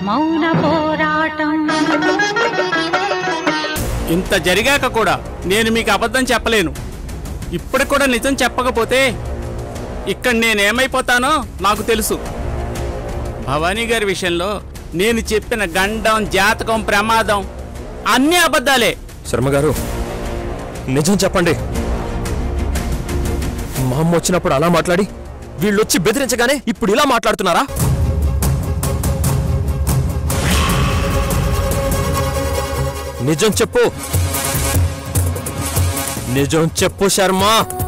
మౌన పోరాటం ఇంత జరిగాక కూడా నేను మీకు అబద్ధం చెప్పలేను ఇప్పుడు కూడా నిజం చెప్పకపోతే ఇక్కడ నేనేమైపోతానో నాకు తెలుసు భవానీ గారి విషయంలో నేను చెప్పిన గండం జాతకం ప్రమాదం అన్నీ అబద్ధాలే శర్మ గారు నిజం చెప్పండి మా అమ్మ వచ్చినప్పుడు అలా మాట్లాడి వీళ్ళొచ్చి బెదిరించగానే ఇప్పుడు ఇలా మాట్లాడుతున్నారా నిజం చెప్పు నిజం చెప్పు శర్మ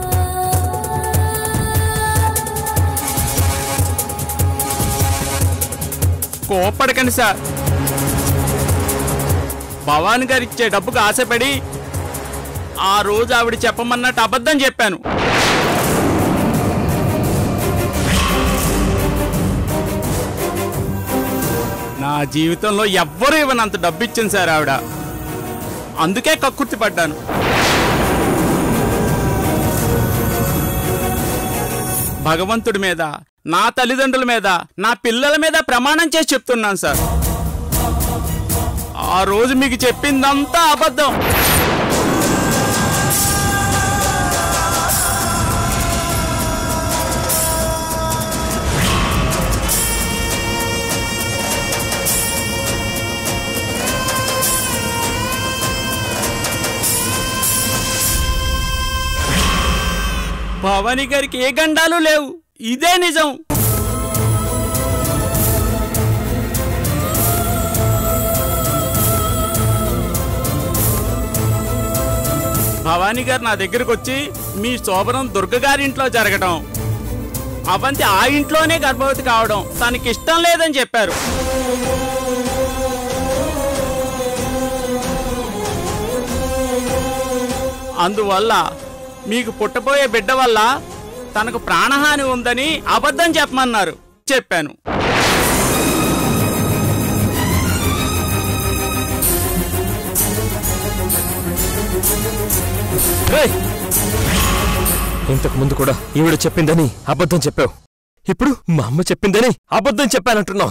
కోప్పడకండి సార్ భవానీ గారు ఇచ్చే డబ్బుకు ఆశపడి ఆ రోజు ఆవిడ చెప్పమన్నట్టు అబద్ధం చెప్పాను నా జీవితంలో ఎవ్వరూ ఇవ్వనంత డబ్బు ఇచ్చింది సార్ ఆవిడ అందుకే కక్కుర్తి పడ్డాను భగవంతుడి మీద నా తల్లిదండ్రుల మీద నా పిల్లల మీద ప్రమాణం చేసి చెప్తున్నాను సార్ ఆ రోజు మీకు చెప్పిందంతా అబద్ధం భవానీ గారికి ఏ గండాలు లేవు ఇదే నిజం భవానీ గారు నా దగ్గరకు వచ్చి మీ శోభనం దుర్గ గారి ఇంట్లో జరగడం అవంతి ఆ ఇంట్లోనే గర్భవతి కావడం తనకి ఇష్టం లేదని చెప్పారు అందువల్ల మీకు పుట్టబోయే బిడ్డ వల్ల తనకు ప్రాణహాని ఉందని అబద్ధం చెప్పమన్నారు చెప్పాను రేయ్! ఇంతకు ముందు కూడా ఈవిడ చెప్పిందని అబద్ధం చెప్పావు ఇప్పుడు మా అమ్మ చెప్పిందని అబద్ధం చెప్పానంటున్నావు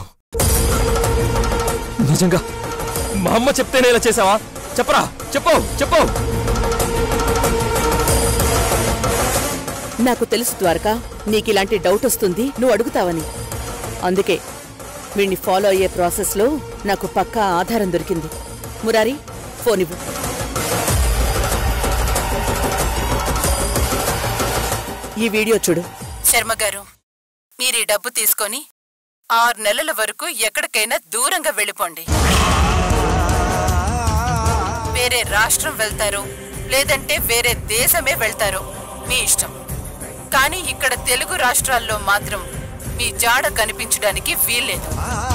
నిజంగా మా అమ్మ చెప్తేనే ఇలా చేసావా చెప్పరా చెప్పు చెప్పు నాకు తెలుసు ద్వారకా నీకిలాంటి డౌట్ వస్తుంది నువ్వు అడుగుతావని అందుకే వీణ్ణి ఫాలో అయ్యే ప్రాసెస్లో నాకు పక్కా ఆధారం దొరికింది మురారి ఫోన్ ఇవ్వు ఈ వీడియో చూడు శర్మ గారు మీరు ఈ డబ్బు తీసుకొని ఆరు నెలల వరకు ఎక్కడికైనా దూరంగా వెళ్ళిపోండి వేరే రాష్ట్రం వెళ్తారు లేదంటే వేరే దేశమే వెళ్తారు మీ ఇష్టం కానీ ఇక్కడ తెలుగు రాష్ట్రాల్లో మాత్రం మీ జాడ కనిపించడానికి వీల్లేదు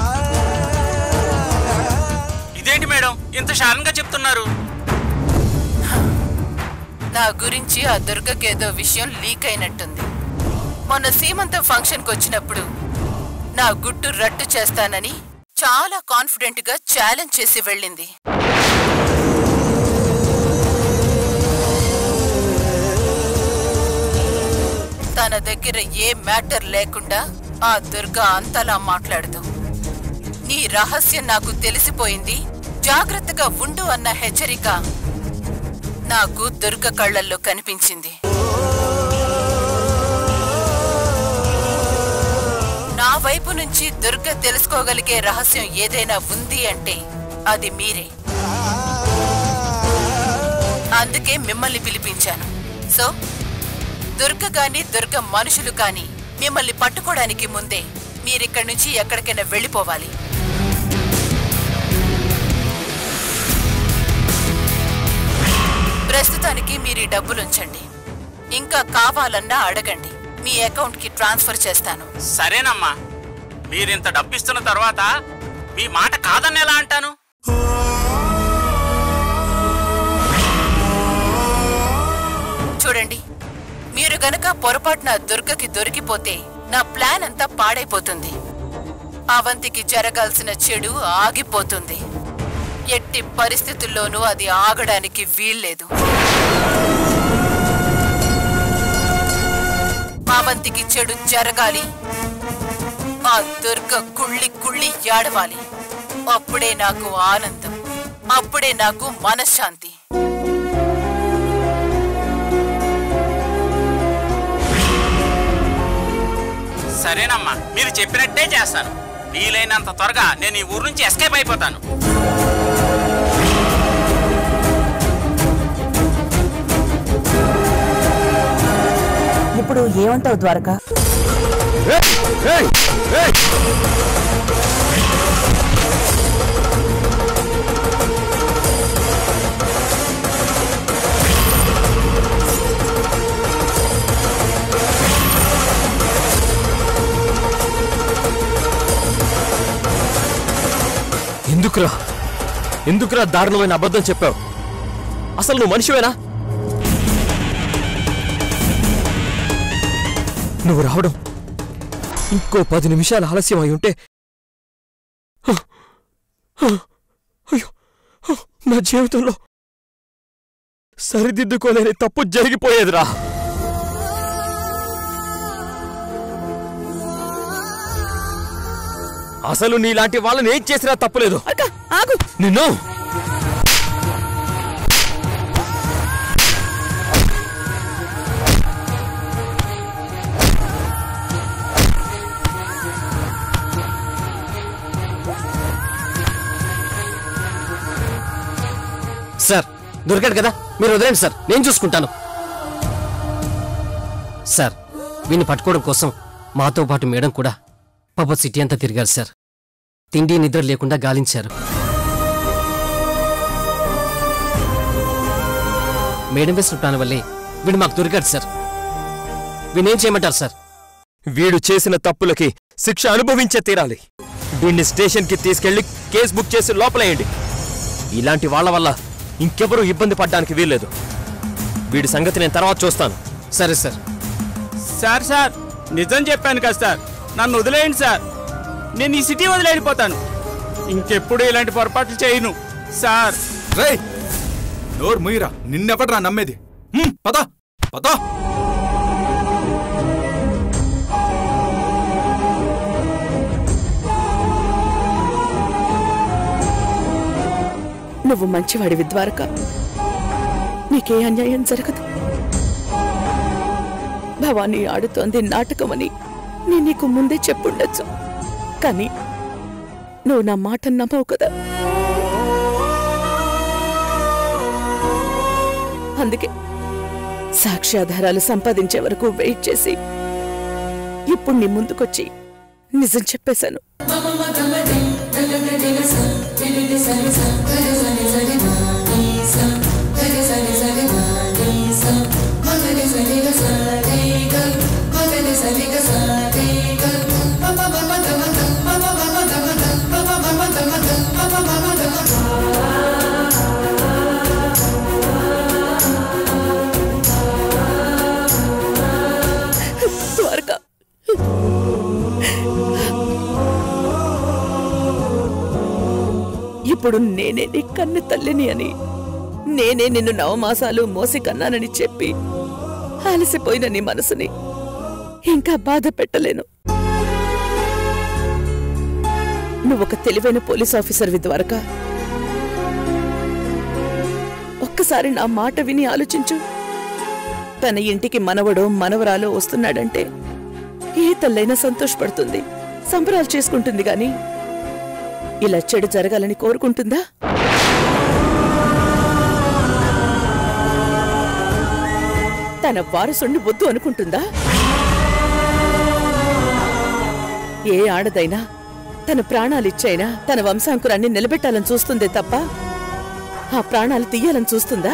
ఇదేంటి మేడం ఇంత షారంగా చెప్తున్నారు నా గురించి ఆ దుర్గకేదో విషయం లీక్ అయినట్టుంది మొన్న సీమంతం ఫంక్షన్కి వచ్చినప్పుడు నా గుట్టు రట్టు చేస్తానని చాలా కాన్ఫిడెంట్ గా ఛాలెంజ్ చేసి వెళ్ళింది తన దగ్గర ఏ మ్యాటర్ లేకుండా ఆ దుర్గ అంతలా మాట్లాడదు నీ రహస్యం నాకు తెలిసిపోయింది జాగ్రత్తగా ఉండు అన్న హెచ్చరిక నాకు దుర్గ కళ్ళల్లో కనిపించింది నా వైపు నుంచి దుర్గ తెలుసుకోగలిగే రహస్యం ఏదైనా ఉంది అంటే అది మీరే అందుకే మిమ్మల్ని పిలిపించాను సో దుర్గ గాని దుర్గ మనుషులు కాని మిమ్మల్ని పట్టుకోవడానికి ముందే మీరిక్కడి నుంచి ఎక్కడికైనా వెళ్ళిపోవాలి ప్రస్తుతానికి మీరు ఈ డబ్బులుంచండి ఇంకా కావాలన్నా అడగండి మీ అకౌంట్కి ట్రాన్స్ఫర్ చేస్తాను సరేనమ్మా మీరింత డబ్బిస్తున్న తర్వాత మీ మాట కాదని ఎలా అంటాను చూడండి మీరు గనక పొరపాటున దుర్గకి దొరికిపోతే నా ప్లాన్ అంతా పాడైపోతుంది అవంతికి జరగాల్సిన చెడు ఆగిపోతుంది ఎట్టి పరిస్థితుల్లోనూ అది ఆగడానికి వీల్లేదు అవంతికి చెడు జరగాలి ఆ దుర్గ కుళ్ళి కుళ్ళి ఏడవాలి అప్పుడే నాకు ఆనందం అప్పుడే నాకు మనశ్శాంతి సరేనమ్మా మీరు చెప్పినట్టే చేస్తాను వీలైనంత త్వరగా నేను ఈ ఊరు నుంచి ఎస్కేప్ అయిపోతాను ఇప్పుడు ఏమంటావు ద్వారకా ఏయ్! ఏయ్! ఏయ్! ఎందుకురా ఎందుకురా దారుణమైన అబద్ధం చెప్పావు అసలు నువ్వు మనిషివేనా నువ్వు రావడం ఇంకో పది నిమిషాలు ఆలస్యం అయి ఉంటే హ! హ! అయ్యో హ! నా జీవితంలో సరిదిద్దుకోలేని తప్పు జరిగిపోయేదిరా అసలు నీలాంటి వాళ్ళని ఏం చేసినా తప్పులేదు అక్క ఆగు నిన్ను సార్ దొరికాడు కదా మీరు వదిలేండి సార్ నేను చూసుకుంటాను సార్ వీన్ని పట్టుకోవడం కోసం మాతో పాటు మేడం కూడా పబ్బ సిటీ అంతా తిరిగారు సార్ తిండి నిద్ర లేకుండా గాలించారు మేడం వేసిన ప్లాన్ వల్లే వీడు మాకు దొరికాడు సార్ వీణేం చేయమంటారు సార్ వీడు చేసిన తప్పులకి శిక్ష అనుభవించే తీరాలి వీడిని స్టేషన్కి తీసుకెళ్లి కేసు బుక్ చేసి లోపలేయండి ఇలాంటి వాళ్ళ వల్ల ఇంకెవరూ ఇబ్బంది పడ్డానికి వీల్లేదు వీడి సంగతి నేను తర్వాత చూస్తాను సరే సార్ సార్ సార్ నిజం చెప్పాను కదా సార్ నన్ను వదిలేయండి సార్ నేను ఈ సిటీ వదిలి వెళ్ళిపోతాను ఇంకెప్పుడు ఇలాంటి పొరపాట్లు చేయను సార్ రేయ్ నోరు ముయిరా నిన్నెవడ్రా నమ్మేది హ్మ్, పద పద నువ్వు మంచివాడివి ద్వారక నీకే అన్యాయం జరగదు భవానీ ఆడుతోంది నాటకమని నేను నీకు ముందే చెప్పుండొచ్చు కానీ నువ్వు నా మాట నమ్మవు కదా అందుకే సాక్ష్యాధారాలు సంపాదించే వరకు వెయిట్ చేసి ఇప్పుడు నీ ముందుకొచ్చి నిజం చెప్పేశాను ద్వారక ఇప్పుడు నేనే నీ కన్ను తల్లిని అని నేనే నిన్ను నవమాసాలు మోసి కన్నానని చెప్పి అలసిపోయిన నీ మనసుని ఇంకా బాధ పెట్టలేను నువ్వొక తెలివైన పోలీస్ ఆఫీసర్వి ద్వారక ఒక్కసారి నా మాట విని ఆలోచించు తన ఇంటికి మనవడో మనవరాలో వస్తున్నాడంటే ఏ తల్లైనా సంతోషపడుతుంది సంబరాలు చేసుకుంటుంది గాని ఇలా చెడు జరగాలని కోరుకుంటుందా తన వారసుణ్ణి వద్దు అనుకుంటుందా ఏ ఆడదైనా తన ప్రాణాలిచ్చైనా తన వంశాంకురాన్ని నిలబెట్టాలని చూస్తుందే తప్ప ఆ ప్రాణాలు తీయాలని చూస్తుందా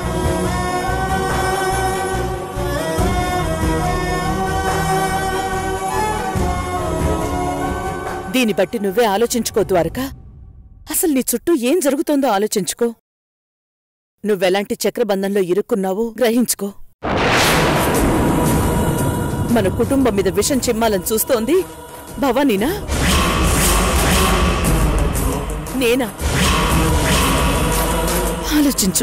దీన్ని బట్టి నువ్వే ఆలోచించుకో ద్వారక అసలు నీ చుట్టూ ఏం జరుగుతోందో ఆలోచించుకో నువ్వెలాంటి చక్రబంధంలో ఇరుక్కున్నావో గ్రహించుకో మన కుటుంబం మీద విషం చిమ్మాలని చూస్తోంది భవానీనా నేనా ఆలోచించు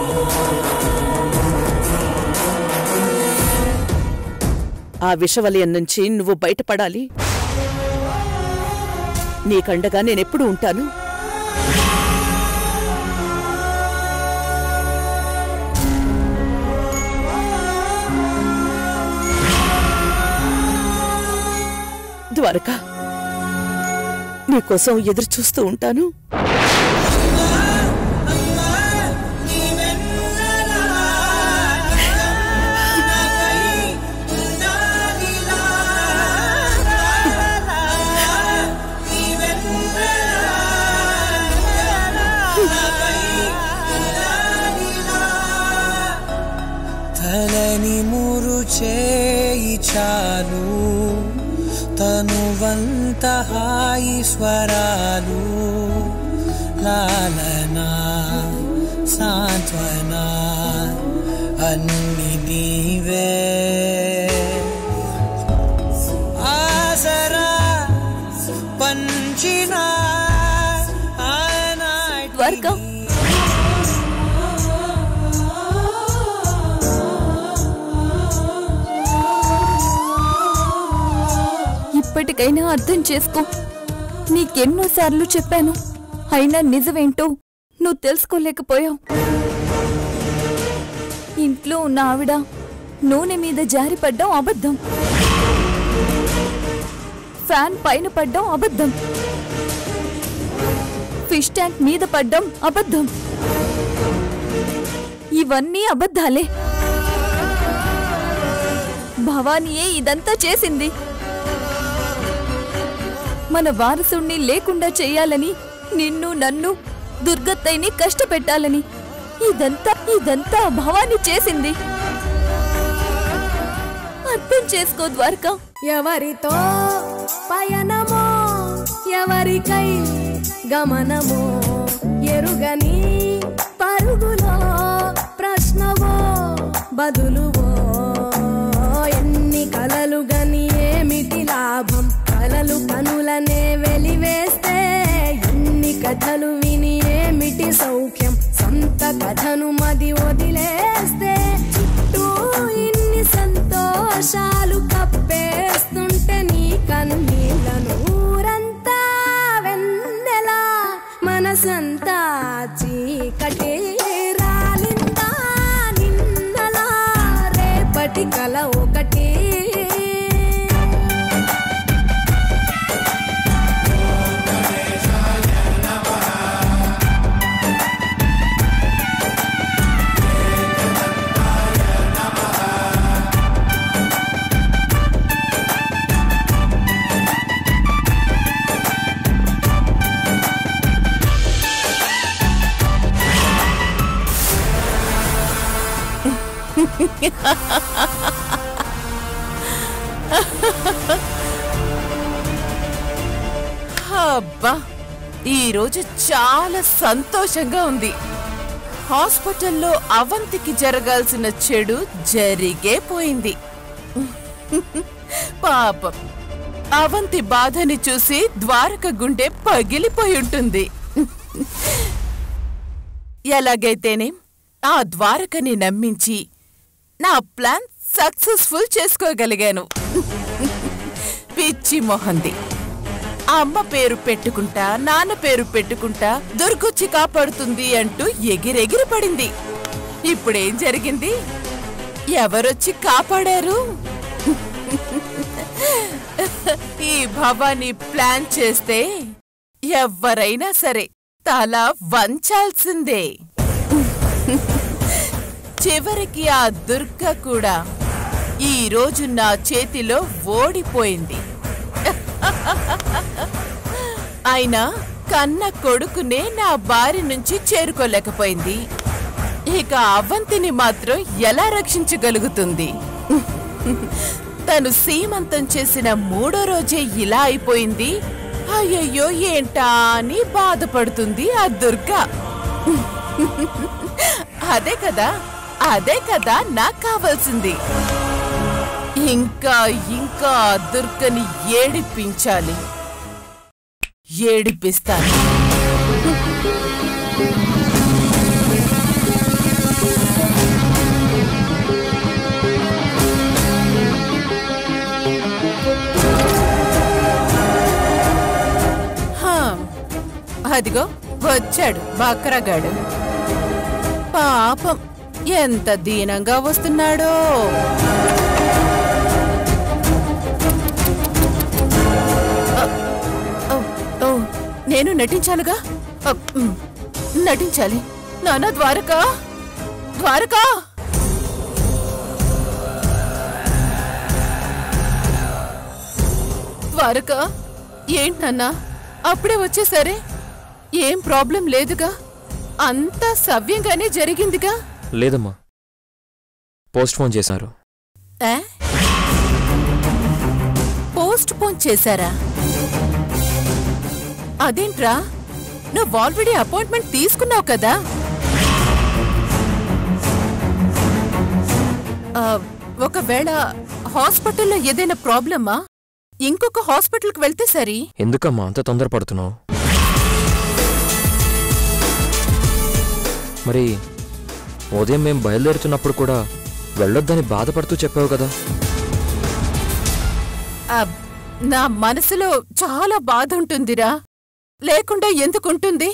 ఆ విషవలయం నుంచి నువ్వు బయటపడాలి నీకండగా నేనెప్పుడు ఉంటాను ద్వారక నీకోసం ఎదురు చూస్తూ ఉంటాను తలని మురు చేయి చాలు తనువంత హాయి స్వరాలు లాలనా సాంత్వన అన్ని నీవే ఆసరా పంచిన ఆనాటి ద్వారకా ఇప్పటికైనా అర్థం చేసుకో నీకెన్నోసార్లు చెప్పాను అయినా నిజమేంటో నువ్వు తెలుసుకోలేకపోయావు ఇంట్లో ఉన్న ఆవిడ నూనె మీద జారి పడ్డం అబద్ధం ఫ్యాన్ పైన పడ్డం అబద్ధం ఫిష్ ట్యాంక్ మీద పడ్డం అబద్ధం ఇవన్నీ అబద్ధాలే భవానీయే ఇదంతా చేసింది మన వారసుణ్ణి లేకుండా చెయ్యాలని నిన్ను నన్ను దుర్గత్తయ్యని కష్టపెట్టాలని ఇదంతా ఇదంతా భవాని చేసింది అర్థం చేసుకో ద్వారకా ఎవరితో పయనమో ఎవరికై గమనమో ఎరుగని పరుగులో ప్రశ్నవో బదులువో ఎన్ని కలలు గని ఏమిటి లాభం కలలు కనులనే వెలివేస్తే ఎన్ని కథలు విని ఏమిటి సౌఖ్యం సొంత కథను మది వదిలేస్తే చుట్టూ ఇన్ని సంతోషాలు కప్పేస్తుంటే నీ కన్నీళ్ళను ఊరంతా వెన్నెలా మనసంతా చీకటి రాలిందా నిన్నలా రేపటి కల ఒకటి అబ్బా ఈరోజు చాలా సంతోషంగా ఉంది హాస్పిటల్లో అవంతికి జరగాల్సిన చెడు జరిగే పోయింది పాపం అవంతి బాధని చూసి ద్వారక గుండె పగిలిపోయి ఉంటుంది ఎలాగైతేనే ఆ ద్వారకని నమ్మించి నా ప్లాన్ సక్సెస్ఫుల్ చేసుకోగలిగాను పిచ్చి మొహంది అమ్మ పేరు పెట్టుకుంటా నాన్న పేరు పెట్టుకుంటా దుర్గొచ్చి కాపాడుతుంది అంటూ ఎగిరెగిరి పడింది ఇప్పుడేం జరిగింది ఎవరొచ్చి కాపాడారు ఈ భవానీ ప్లాన్ చేస్తే ఎవ్వరైనా సరే తల వంచాల్సిందే చివరికి ఆ దుర్గ కూడా ఈ రోజు నా చేతిలో ఓడిపోయింది అయినా కన్న కొడుకునే నా బారి నుంచి చేరుకోలేకపోయింది ఇక అవంతిని మాత్రం ఎలా రక్షించగలుగుతుంది తను సీమంతం చేసిన మూడో రోజే ఇలా అయిపోయింది అయ్యయ్యో ఏంటా అని బాధపడుతుంది ఆ దుర్గ అదే కదా అదే కదా నాకు కావాల్సింది ఇంకా ఇంకా ఆ దుర్గని ఏడిపించాలి ఏడిపిస్తాను హా, అదిగో వచ్చాడు బక్రగాడు పాపం ఎంత దీనంగా వస్తున్నాడో నేను నటించాలిగా అ, మ్, నటించాలి నానా ద్వారకా ద్వారకా ద్వారకా ఏంటన్నా అప్పుడే వచ్చేసరే ఏం ప్రాబ్లం లేదుగా అంతా సవ్యంగానే జరిగిందిగా లేదమ్మా పోస్ట్ పోన్ చేశారు ఏ? పోస్ట్ పోన్ చేశారా అదేంట్రా నువ్వు ఆల్రెడీ అపాయింట్మెంట్ తీసుకున్నావు కదా ఆ, ఒకవేళ హాస్పిటల్లో ఏదైనా ప్రాబ్లమా ఇంకొక హాస్పిటల్కి వెళ్తే సరి ఎందుకమ్మా అంత తొందరపడుతున్నావు మరి ఉదయం మేం బయలుదేరుతున్నప్పుడు కూడా వెళ్ళొద్దని బాధపడుతూ చెప్పావు కదా ఆ, నా మనసులో చాలా బాధ ఉంటుందిరా లేకుండా ఎందుకుంటుంది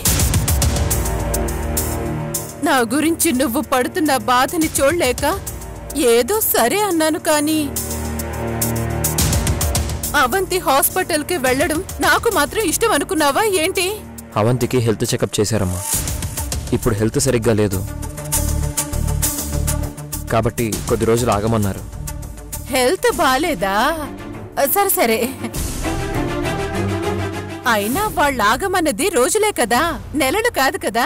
నా గురించి నువ్వు పడుతున్న బాధని చూడలేక ఏదో సరే అన్నాను కానీ అవంతి హాస్పిటల్కి వెళ్ళడం నాకు మాత్రం ఇష్టం అనుకున్నావా ఏంటి అవంతికి హెల్త్ చెకప్ చేశారమ్మా ఇప్పుడు హెల్త్ సరిగ్గా లేదు కాబట్టి కొద్ది రోజులు ఆగమన్నారు హెల్త్ బాలేదా సరే సరే అయినా వాళ్ళాగమన్నది రోజులే కదా నెలలు కాదు కదా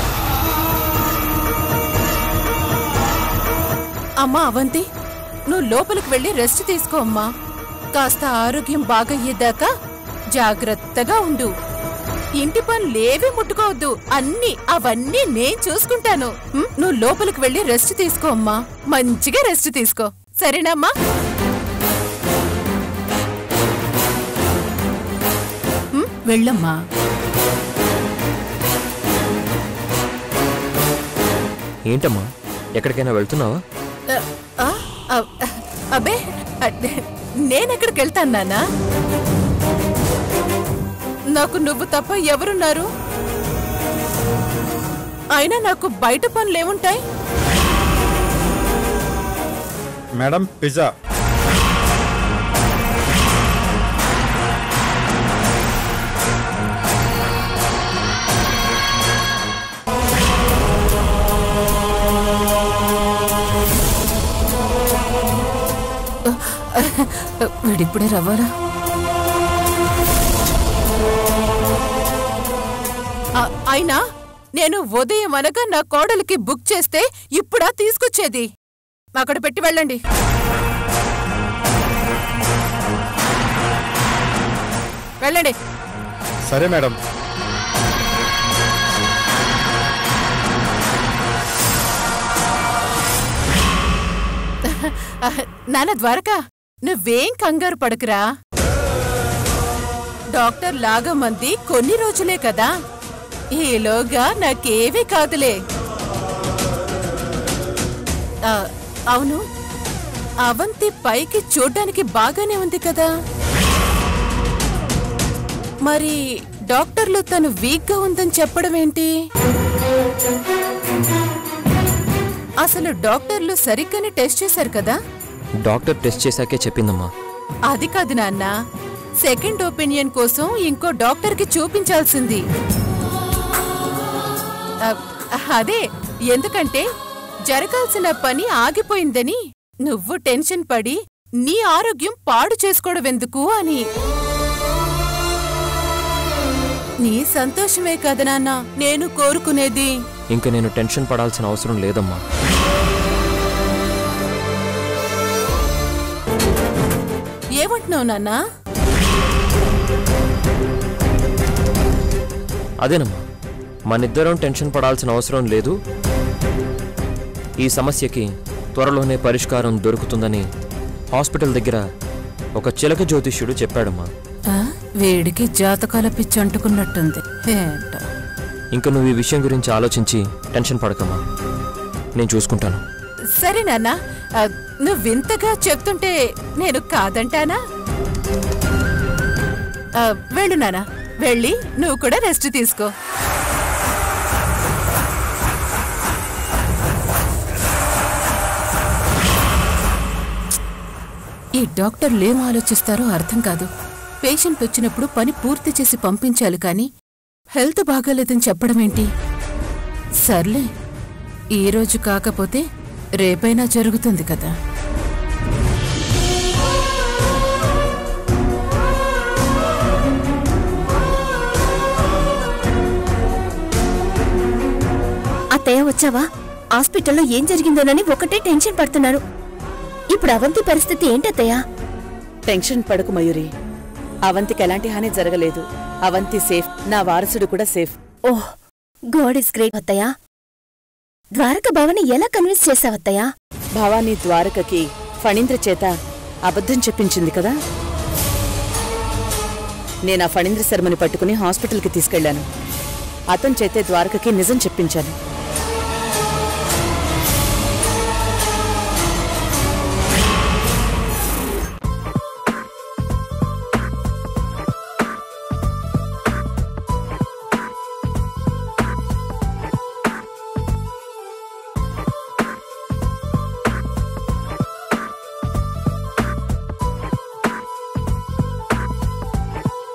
అమ్మా అవంతి నువ్వు లోపలికి వెళ్ళి రెస్ట్ తీసుకో అమ్మా కాస్త ఆరోగ్యం బాగయ్యేదాకా జాగ్రత్తగా ఉండు ఇంటి పనులేవి ముట్టుకోవద్దు అన్ని అవన్నీ నేను చూసుకుంటాను ఉం? నువ్వు లోపలికి వెళ్ళి రెస్ట్ తీసుకో అమ్మా మంచిగా రెస్ట్ తీసుకో సరేనమ్మా ఉం? వెళ్ళమ్మా ఏంటమ్మా ఎక్కడికైనా వెళ్తున్నావా ఆ, ఆ, ఆ, అబ్బే అ- నేనెక్కడికి వెళ్తాను నాన్నా నాకు నువ్వు తప్ప ఎవరున్నారు అయినా నాకు బయట పనులేముంటాయి మేడం పిజ్జా వీడిప్పుడే రవ్వారా ఆ- అయినా నేను ఉదయం అనగా నా కోడలికి బుక్ చేస్తే ఇప్పుడా తీసుకొచ్చేది అక్కడ పెట్టి వెళ్ళండి వెళ్ళండి సరే మేడం నాన్న ద్వారకా నువ్వేం కంగారు పడకురా డాక్టర్ లాగమంది కొన్ని రోజులే కదా ఈలోగా నాకేమీ కాదులే ఆ, అవును అవంతి పైకి చూడ్డానికి బాగానే ఉంది కదా మరి డాక్టర్లు తను వీక్గా ఉందని చెప్పడం ఏంటి అసలు డాక్టర్లు సరిగ్గానే టెస్ట్ చేశారు కదా డాక్టర్ టెస్ట్ చేశాకే చెప్పిందమ్మా అది కాదు నాన్న సెకండ్ ఒపీనియన్ కోసం ఇంకో డాక్టర్ కి చూపించాల్సింది అ, అదే ఎందుకంటే జరగాల్సిన పని ఆగిపోయిందని నువ్వు టెన్షన్ పడి నీ ఆరోగ్యం పాడు చేసుకోవడం ఎందుకు అని నీ సంతోషమే కదా నాన్న నేను కోరుకునేది ఇంక నేను టెన్షన్ పడాల్సిన అవసరం లేదమ్మా ఏమంటున్నావు నాన్నా అదేనమ్మా మనిద్దరం టెన్షన్ పడాల్సిన అవసరం లేదు ఈ సమస్యకి త్వరలోనే పరిష్కారం దొరుకుతుందని హాస్పిటల్ దగ్గర ఒక చిలక జ్యోతిష్యుడు చెప్పాడమ్మా ఆ, వేడికి జాతకాల పిచ్చి అంటుకున్నట్టుంది ఏంటో ఇంక నువ్వు ఈ విషయం గురించి ఆలోచించి టెన్షన్ పడకమ్మా నేను చూసుకుంటాను సరే నాన్న ఆ, నువ్వింతగా చెప్తుంటే నేను కాదంటానా ఆ, వెళ్ళు నాన్న వెళ్ళి నువ్వు కూడా రెస్ట్ తీసుకో ఈ డాక్టర్లు ఏం ఆలోచిస్తారో అర్థం కాదు పేషెంట్ వచ్చినప్పుడు పని పూర్తి చేసి పంపించాలి కానీ హెల్త్ బాగాలేదని చెప్పడం ఏంటి సర్లే ఈ రోజు కాకపోతే రేపైనా జరుగుతుంది కదా అత్తయ్య వచ్చావా హాస్పిటల్లో ఏం జరిగిందోనని ఒకటే టెన్షన్ పడుతున్నారు ఇప్పుడు అవంతి పరిస్థితి ఏంటత్తయ్య టెన్షన్ పడకు మయూరి అవంతికి ఎలాంటి హాని జరగలేదు అవంతి సేఫ్ నా వారసుడు కూడా safe oh god is great అత్తయ్య ద్వారక భవని ఎలా కన్విన్స్ చేశావత్తయ్య భవానీ ద్వారకకి ఫణీంద్ర చేత అబద్ధం చెప్పించింది కదా నేను ఆ ఫణీంద్ర శర్మని పట్టుకుని హాస్పిటల్కి తీసుకెళ్లాను అతని చేతే ద్వారకకి నిజం చెప్పించాను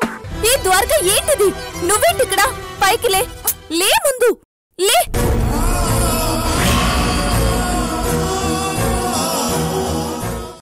ఈ ద్వారక ఏంటిది నువ్వేంటి ఇక్కడ పైకి లే లే ముందు లే